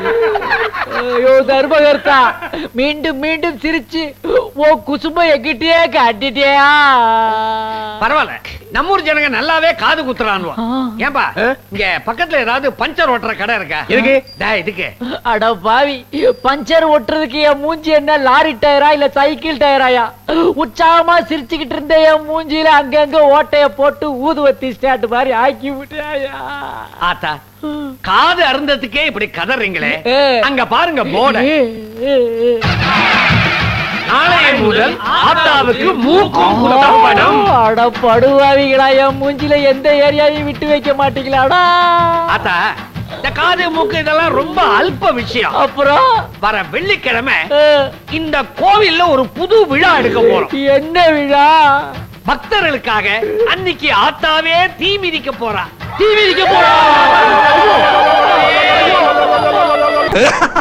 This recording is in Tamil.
ஐயோ தர்மகர்த்தா மீண்டும் மீண்டும் சிரிச்சு ஓ குசும்ப எங்கிட்டயே காட்டிட்டியா பரவாயில்ல நம்ம ஊர் ஜனங்க நல்லாவே காது குத்துறான்வா ஆ. ஏன்பா இங்க பக்கத்துல ஏதாவது பஞ்சர் ஓட்டுற கடை இருக்கா எதுக்கு? டேய், இதுக்கு அட பாவி பஞ்சர் ஒட்டுறதுக்கு என் மூஞ்சி என்ன லாரி டயரா இல்ல சைக்கிள் டயராயா உற்சாகமா சிரிச்சுக்கிட்டு இருந்த என் மூஞ்சியில அங்கங்க ஓட்டைய போட்டு ஊதுவத்தி ஸ்டாண்ட் மாதிரி ஆக்கி விட்டாயா ஆத்தா காது அருந்ததுக்கே இப்படி கதறீங்களே ஏ. அங்க பாருங்க போர்ட நாளைய முதல் ஆத்தாவுக்கு மூக்கும் குத்தப்படும் அட படுவாவிகளா என் மூஞ்சில எந்த ஏரியாவையும் விட்டு வைக்க மாட்டீங்களாடா ஆத்தா இந்த காது மூக்கு இதெல்லாம் ரொம்ப அல்ப விஷயம் அப்புறம் வர வெள்ளிக்கிழமை அஹ், இந்த கோவில்ல ஒரு புது விழா எடுக்க போறோம் என்ன விழா பக்தர்களுக்காக அன்னைக்கு ஆத்தாவே தீ மிதிக்க போறா தீ மிதிக்க போறோம்